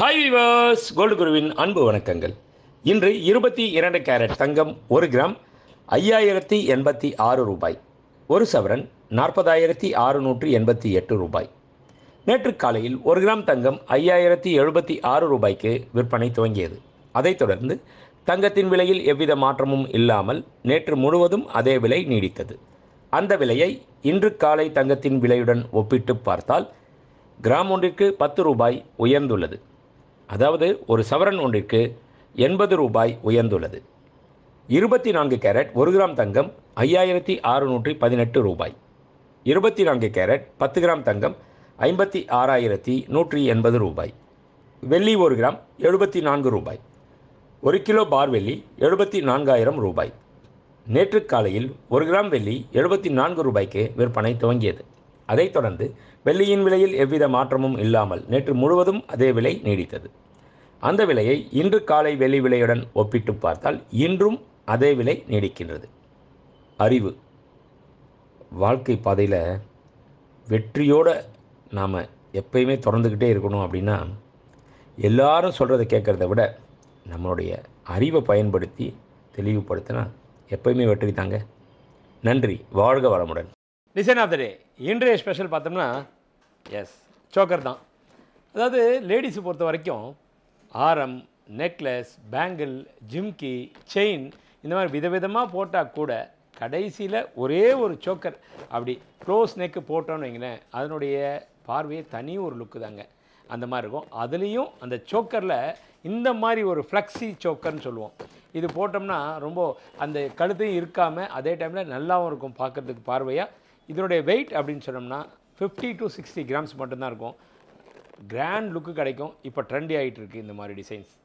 hi viewers gold குருவின் அன்பு வணக்கங்கள் இன்று இருபத்தி இரண்டு கேரட் தங்கம் ஒரு கிராம் ஐயாயிரத்தி எண்பத்தி ஆறு ரூபாய் ஒரு சவரன் நாற்பதாயிரத்தி அறுநூற்றி எண்பத்தி எட்டு ரூபாய் நேற்று காலையில் ஒரு கிராம் தங்கம் ஐயாயிரத்தி எழுபத்தி ஆறு ரூபாய்க்கு விற்பனை துவங்கியது அதைத் தொடர்ந்து தங்கத்தின் விலையில் எவ்வித மாற்றமும் இல்லாமல் நேற்று முழுவதும் அதே விலை நீடித்தது அந்த விலையை இன்று காலை தங்கத்தின் விலையுடன் ஒப்பிட்டு பார்த்தால் கிராம் ஒன்றிற்கு பத்து ரூபாய் உயர்ந்துள்ளது அதாவது ஒரு சவரன் ஒன்றிற்கு எண்பது ரூபாய் உயர்ந்துள்ளது இருபத்தி நான்கு கேரட் ஒரு கிராம் தங்கம் ஐயாயிரத்தி அறுநூற்றி பதினெட்டு ரூபாய் இருபத்தி நான்கு கேரட் பத்து கிராம் தங்கம் ஐம்பத்தி ஆறாயிரத்தி நூற்றி எண்பது ரூபாய் வெள்ளி ஒரு கிராம் எழுபத்தி நான்கு ரூபாய் ஒரு கிலோ பார் வெள்ளி எழுபத்தி நான்காயிரம் ரூபாய் நேற்று காலையில் ஒரு கிராம் வெள்ளி எழுபத்தி நான்கு ரூபாய்க்கு விற்பனை துவங்கியது அதைத் தொடர்ந்து வெள்ளியின் விலையில் எவ்வித மாற்றமும் இல்லாமல் நேற்று முழுவதும் அதே விலை நீடித்தது அந்த விலையை இன்று காலை வெள்ளி விலையுடன் ஒப்பிட்டு பார்த்தால் இன்றும் அதே விலை நீடிக்கின்றது அறிவு வாழ்க்கை பாதையில் வெற்றியோடு நாம் எப்பயுமே தொடர்ந்துக்கிட்டே இருக்கணும் அப்படின்னா எல்லாரும் சொல்கிறத கேட்குறத விட நம்மளுடைய அறிவை பயன்படுத்தி தெளிவுபடுத்தினா எப்பயுமே வெற்றி தாங்க நன்றி வாழ்க வளமுடன் டிசைன் ஆஃப் த டே இன்றைய ஸ்பெஷல் பார்த்தோம்னா எஸ் சோக்கர் தான் அதாவது லேடிஸை பொறுத்த வரைக்கும் ஆரம் நெக்லஸ் பேங்கிள் ஜிம்கி செயின் இந்த மாதிரி விதவிதமாக போட்டால் கூட கடைசியில் ஒரே ஒரு சோக்கர் அப்படி க்ளோஸ் நெக்கு போட்டோன்னு வைங்களேன் அதனுடைய பார்வையே தனி ஒரு லுக்கு தாங்க அந்த மாதிரி இருக்கும் அதுலேயும் அந்த சோக்கரில் இந்த மாதிரி ஒரு ஃப்ளக்ஸி சோக்கர்னு சொல்லுவோம் இது போட்டோம்னா ரொம்ப அந்த கழுத்தையும் இருக்காமல் அதே டைமில் நல்லாவும் இருக்கும் பார்க்குறதுக்கு பார்வையாக இதனுடைய வெயிட் அப்படின்னு சொன்னோம்னா ஃபிஃப்டி டு சிக்ஸ்டி கிராம்ஸ் மட்டும்தான் இருக்கும் கிராண்ட் லுக்கு கிடைக்கும் இப்போ ட்ரெண்டி ஆகிட்டு இருக்கு இந்த மாதிரி டிசைன்ஸ்